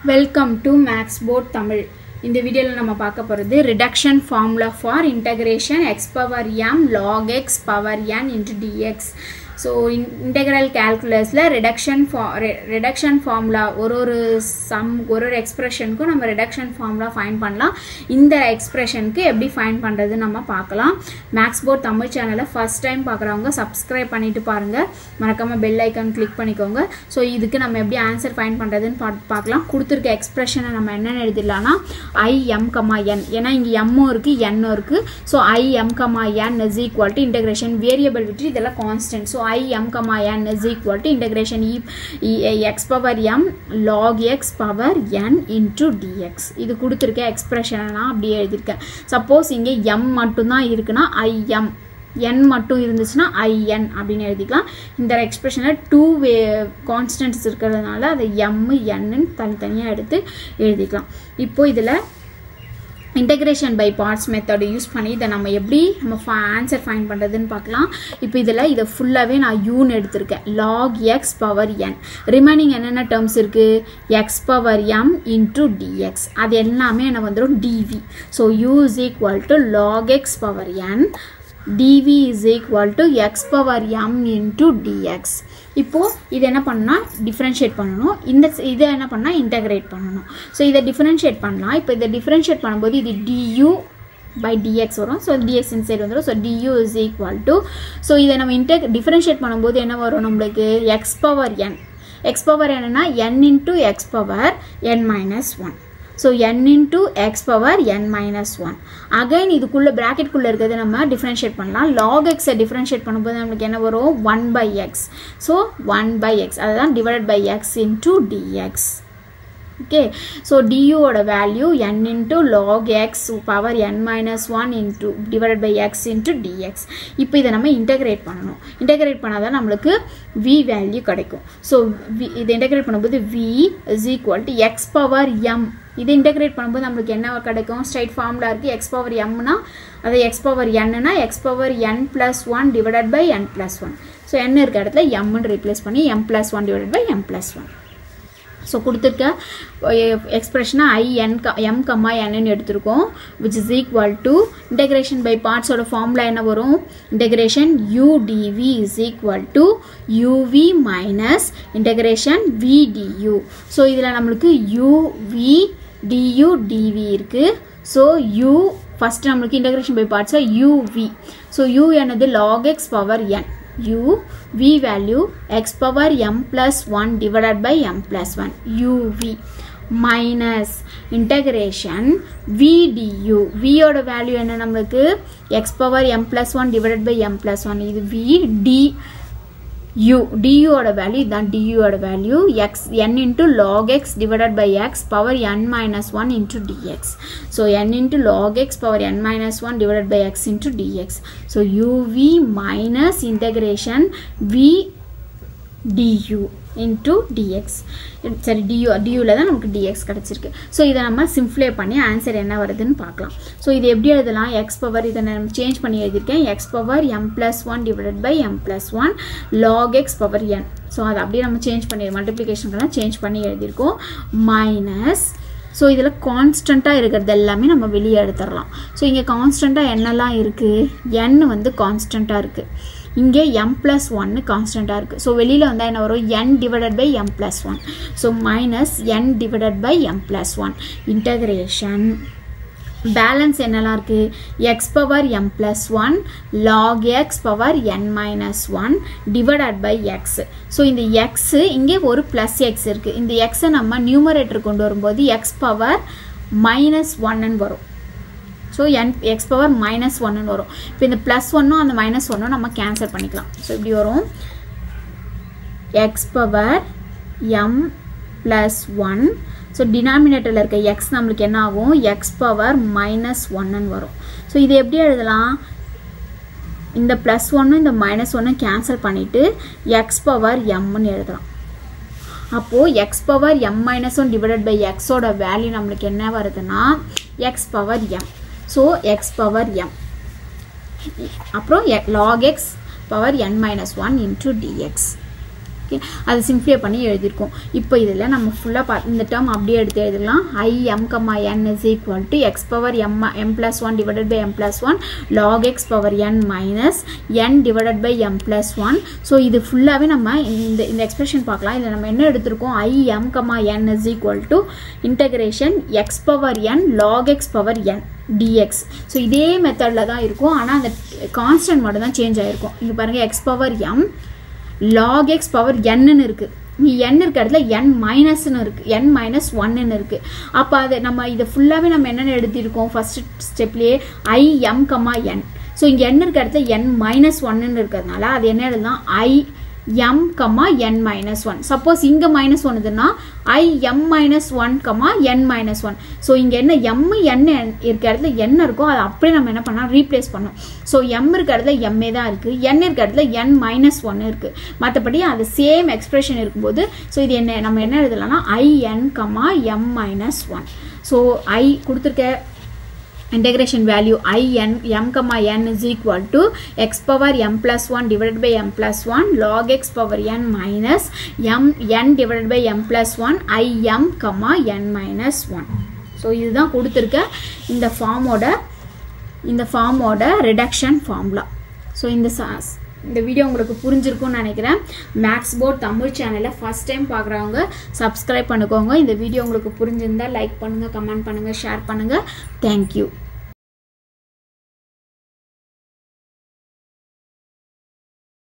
welcome to maths board Tamil இந்த வீடியோவில் நம்ம பார்க்க போகிறது reduction formula for integration x power m log x power n into d x so integral கேல்குலஸில் reduction for reduction formula ஒரு ஒரு சம் ஒரு ஒரு எக்ஸ்ப்ரெஷனுக்கும் நம்ம ரிடக்ஷன் ஃபார்முலா ஃபைன் பண்ணலாம் இந்த எக்ஸ்ப்ரெஷனுக்கு எப்படி ஃபைன் பண்ணுறது நம்ம பார்க்கலாம் மேக்ஸ் போர்ட் தமிழ் சேனலை ஃபஸ்ட் டைம் பார்க்குறவங்க சப்ஸ்கிரைப் பண்ணிட்டு பாருங்கள் மறக்காமல் பெல் ஐக்கான் கிளிக் பண்ணிக்கோங்க ஸோ இதுக்கு நம்ம எப்படி ஆன்சர் ஃபைன் பண்ணுறதுன்னு பா பார்க்கலாம் கொடுத்துருக்க எக்ஸ்ப்ரெஷனை நம்ம என்னென்னு எழுதிடலாம்னா ஐ எம் கமா என் ஏன்னா இங்கே எம்மும் இருக்குது என்னும் இருக்குது so I m comma n is equal to integration variable விட்டு இதெல்லாம் constant so i m comma n is equal to integration e, e x power m log x power n into dx இது கொடுத்துருக்க எக்ஸ்பிரஷனை நான் அப்படியே எழுதியிருக்கேன் suppose இங்கே m மட்டும்தான் இருக்குன்னா im n மட்டும் இருந்துச்சுன்னா ஐஎன் அப்படின்னு எழுதிக்கலாம் இந்த எக்ஸ்பிரஷனில் டூ வே கான்ஸ்டன்ட்ஸ் இருக்கிறதுனால அதை எம் என்னன்னு தனித்தனியாக எடுத்து எழுதிக்கலாம் இப்போது இதில் இன்டகிரேஷன் பை பார்ட்ஸ் மெத்தடை யூஸ் பண்ணி இதை நம்ம எப்படி நம்ம ஃபா ஆன்சர் ஃபைன் பண்ணுறதுன்னு பார்க்கலாம் இப்போ இதில் இதை ஃபுல்லாகவே நான் யூன்னு எடுத்திருக்கேன் log x power n remaining என்னென்ன டேர்ம்ஸ் இருக்குது x power m into d x அது எல்லாமே என்ன வந்துடும் d v so u is equal to log x power n dv is equal to x power m into dx இப்போது இது என்ன பண்ணால் டிஃப்ரென்ஷியேட் பண்ணணும் இந்த இதை என்ன பண்ணால் இன்டகிரேட் பண்ணணும் ஸோ இதை டிஃப்ரென்ஷியேட் பண்ணலாம் இப்போ இதை டிஃப்ரென்ஷியேட் பண்ணும்போது இது du பை டிஎக்ஸ் வரும் ஸோ டிஎக்ஸ் இன்சைட் வந்துடும் so d u is equal to so இதை நம்ம இன்டெக் டிஃப்ரென்ஷியேட் பண்ணும்போது என்ன வரும் நம்மளுக்கு x power n x power என்னன்னா n into x power n minus one so n into x power n minus one again இதுக்குள்ளே ப்ராக்கெட்குள்ளே இருக்கிறது நம்ம டிஃப்ரென்ஷியேட் பண்ணலாம் லாக் எக்ஸை டிஃப்ரென்ஷியேட் பண்ணும்போது நம்மளுக்கு என்ன வரும் one by x so one by x அதுதான் divide by x into d x okay so டியூவோட value n into log x power n minus one into divide by x into d x இப்போ இதை நம்ம இன்டகிரேட் பண்ணணும் இன்டகிரேட் பண்ணால் தான் நம்மளுக்கு v value கிடைக்கும் ஸோ வி இதை இன்டகிரேட் பண்ணும்போது v is equal to x power m இது இன்டகிரேட் பண்ணும்போது நம்மளுக்கு என்ன கிடைக்கும் ஸ்ட்ரைட் ஃபார்முலா இருக்குது எக்ஸ் பவர் எம்னா அது எக்ஸ் பவர் என்னன்னா x power n plus one divided by n plus one so என்ன இருக்க இடத்துல எம்னு ரீப்ளேஸ் பண்ணி m plus one divided by m plus one so கொடுத்துருக்க எக்ஸ்பிரஷனை ஐ என் க எம் கம்மா என்னன்னு எடுத்திருக்கோம் which is equal to integration by பார்ட்ஸோட ஃபார்முலா என்ன வரும் integration u d v is equal to u v minus integration v d u so இதில் நம்மளுக்கு யூவி டியூ டிவி இருக்குது ஸோ யூ ஃபஸ்ட்டு நம்மளுக்கு இன்டெகிரேஷன் பை பார்ட்ஸில் யூவி ஸோ யூ என்னது log x power n u v value x power m plus 1 divided by m plus 1 uv minus integration v du v ஓட value என்ன நம்மளுக்கு x power m plus 1 divided by m plus 1 இது v d u du ஓட value இதுதான் du ஓட value x n into log x divided by x power n minus 1 into dx so n into log x power n minus 1 divided by x into dx so uv minus integration v du into dx சரி d u டியூவில் தான் நமக்கு dx கிடச்சிருக்கு so இதை நம்ம சிம்ப்ளை பண்ணி answer என்ன வருதுன்னு பார்க்கலாம் ஸோ இது எப்படி எழுதலாம் எக்ஸ் பவர் இதை நான் சேஞ்ச் பண்ணி எழுதியிருக்கேன் x power m plus one divided by m plus one log x power n so அதை அப்படியே நம்ம சேஞ்ச் பண்ணி மல்டிப்ளிகேஷன்லாம் சேஞ்ச் பண்ணி எழுதியிருக்கோம் மைனஸ் ஸோ இதில் கான்ஸ்டண்ட்டாக இருக்கிறது எல்லாமே நம்ம வெளியே எடுத்துடலாம் ஸோ இங்கே கான்ஸ்டண்ட்டாக என்னெல்லாம் இருக்குது என் வந்து கான்ஸ்டண்ட்டாக இருக்குது இங்கே எம் ப்ளஸ் ஒன்னு கான்ஸ்டண்ட்டாக இருக்குது ஸோ வெளியில் வந்தால் என்ன வரும் n divided by m plus one so minus n divided by m plus one integration balance என்னெல்லாம் இருக்குது x power m plus one log x power n minus one divided by x so இந்த x இங்கே ஒரு plus X இருக்குது இந்த எக்ஸை நம்ம numerator கொண்டு வரும்போது எக்ஸ் பவர் மைனஸ் ஒன்னு வரும் so n x power minus ஒன்னு வரும் இப்போ இந்த ப்ளஸ் ஒன்னும் அந்த மைனஸ் ஒன்னும் நம்ம கேன்சல் பண்ணிக்கலாம் ஸோ இப்படி வரும் x power m plus one so டினாமினேட்டரில் இருக்க எக்ஸ் நம்மளுக்கு என்ன ஆகும் எக்ஸ் பவர் மைனஸ் ஒன்னு வரும் ஸோ இது எப்படி எழுதலாம் இந்த ப்ளஸ் ஒன்னும் இந்த மைனஸ் ஒன்னும் கேன்சல் பண்ணிவிட்டு எக்ஸ் பவர் எம்னு எழுதலாம் அப்போது x power m minus one divided by எக்ஸோட வேல்யூ நம்மளுக்கு என்ன வருதுன்னா x power m so x power m அப்புறம் log x power n minus one into d x okay அது சிம்ப்ளிஃபை பண்ணி எழுதியிருக்கோம் இப்போ இதில் நம்ம ஃபுல்லாக பா இந்த டேர்ம் அப்படியே எடுத்து எழுதிக்கலாம் I m comma n is equal to x power m m plus one divided by m plus one log x power n minus n divided by m plus one so இது ஃபுல்லாகவே நம்ம இந்த இந்த expression பார்க்கலாம் இதில் நம்ம என்ன எடுத்திருக்கோம் I m comma n is equal to integration x power n log x power n d x so இதே மெத்தடில் தான் இருக்கும் ஆனால் அந்த கான்ஸ்டன்ட் மட்டும் தான் சேஞ்ச் ஆகிருக்கும் இங்கே பாருங்கள் x power m log x power என்னன்னு இருக்குது இங்கே என் இருக்க இடத்துல என் மைனஸ்னு இருக்குது என் மைனஸ் ஒன்னு இருக்குது அப்போ அது நம்ம இதை ஃபுல்லாகவே நம்ம என்னென்ன எழுதியிருக்கோம் ஃபஸ்ட் ஸ்டெப்லேயே I m comma n so இங்கே என் இருக்க இடத்துல என் மைனஸ் ஒன்னு இருக்கிறதுனால அது என்ன எழுதலாம் I m comma n minus one suppose இங்கே மைனஸ் ஒன் இதுன்னா I m minus one comma n minus one so இங்கே என்ன எம் என் இருக்க இடத்துல என்ன இருக்கோ அதை அப்படியே நம்ம என்ன பண்ணலாம் ரீப்ளேஸ் பண்ணோம் ஸோ எம் இருக்க இடத்துல எம்ஏ தான் இருக்குது என் இருக்க இடத்துல என் மைனஸ் ஒன்று இருக்குது மற்றபடி அது சேம் எக்ஸ்பிரஷன் இருக்கும்போது ஸோ இது என்ன நம்ம என்ன எழுதலாம்னா I n comma m minus one so I கொடுத்துருக்க integration value i n m comma n is equal to x power m plus 1 divided by m plus 1 log x power n minus m n divided by m plus 1 i m comma n minus 1 so இதுதான் கொடுத்துருக்க இந்த ஃபார்மோட இந்த ஃபார்மோட reduction formula so இந்த சாஸ் இந்த video உங்களுக்கு புரிஞ்சிருக்கும்னு நினைக்கிறேன் மேக்ஸ் போர்ட் தமிழ் சேனலை ஃபஸ்ட் டைம் பார்க்குறவங்க சப்ஸ்கிரைப் பண்ணிக்கோங்க இந்த வீடியோ உங்களுக்கு புரிஞ்சிருந்தால் லைக் பண்ணுங்கள் கமெண்ட் பண்ணுங்கள் ஷேர் பண்ணுங்கள் தேங்க்யூ